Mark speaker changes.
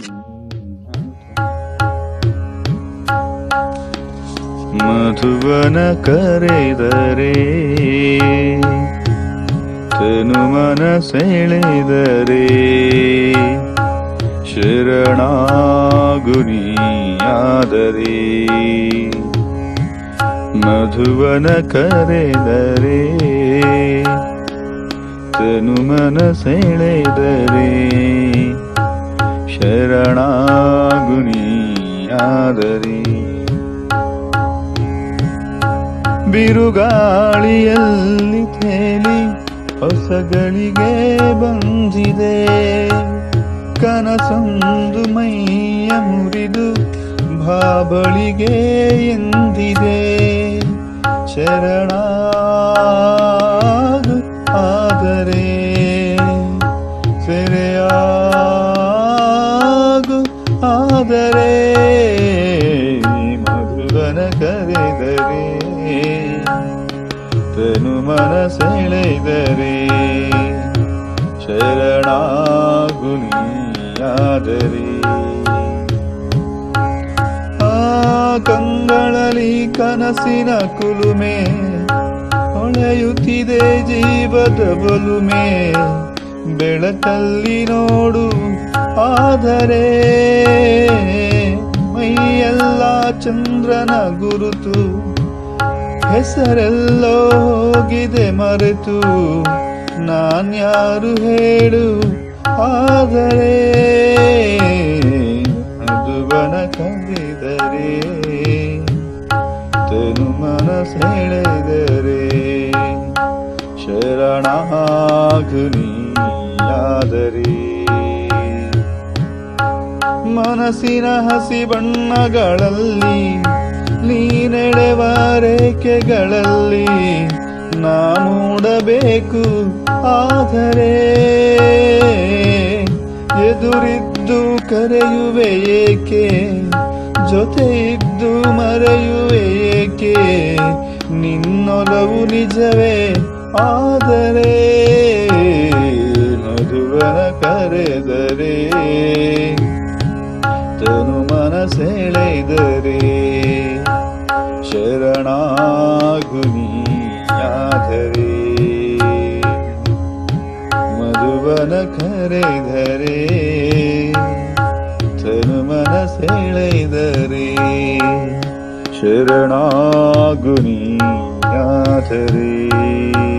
Speaker 1: ಮಧುವನ ಕರೆದರೆ ತನು ಮನ ಸೆಳೆದರೆ ಶರಣಾಗುನಿಯಾದರೆ ಮಧುವನ ಕರೆದರೆ ತನು ಮನ ಸೆಳೆದರೆ ಶರಣಾಗುನಿಯಾದರೆ ಬಿರುಗಾಳಿಯಲ್ಲಿ ತೇಲಿ ಹೊಸಗಳಿಗೆ ಬಂದಿದೆ ಕನಸೊಂದು ಮೈಯ ಮುರಿದು ಬಾಬಳಿಗೆ ಎಂದಿದೆ ಶರಣಾಗು ಆದರೆ ಸೆರೆಯಾಗು ಆದರೆ ಮಧುವನ ಕರೆದರೆ ತನು ಮನ ಸೆಳೆದರೆ ಶರಣಾಗುನಿಯಾದರೆ ಆ ಕಂಗಳಲ್ಲಿ ಕನಸಿನ ಕುಲುಮೆ ಹೊಳೆಯುತ್ತಿದೆ ಜೀವದ ಬಲುಮೆ ಬೆಳಕಲ್ಲಿ ನೋಡು ಆದರೆ ಮೈಯೆಲ್ಲ ಚಂದ್ರನ ಗುರುತು ಹೆಸರೆಲ್ಲೋ ಹೋಗಿದೆ ಮರೆತು ನಾನ್ಯಾರು ಹೇಳು ಆದರೆ ಮಧುವನ ಕರೆದರೆ ತನು ಮನ ಸೆಳೆದರೆ ಶರಣಾಗುನಿಯಾದರೆ ಮನಸ್ಸಿನ ಹಸಿ ಬಣ್ಣಗಳಲ್ಲಿ ನೀನೆಳೆವ ರೇಖೆಗಳಲ್ಲಿ ನಾ ಮೂಡಬೇಕು ಆದರೆ ಎದುರಿದ್ದು ಕರೆಯುವೆ ಏಕೆ ಜೊತೆ ಇದ್ದು ಮರೆಯುವೆ ಏಕೆ ನಿನ್ನೊಲವು ನಿಜವೇ ಆದರೆ ಮಧುವನ ಕರೆದರೆ ತನು ಮನ ಸೆಳೆದರೆ ಶರಣಾಗುನಿಯಾದರೆ ಮಧುವನ ಕರೆದರೆ ತನು ಮನ ಸೆಳೆದರೆ ಶರಣಾಗುನಿಯಾದರೆ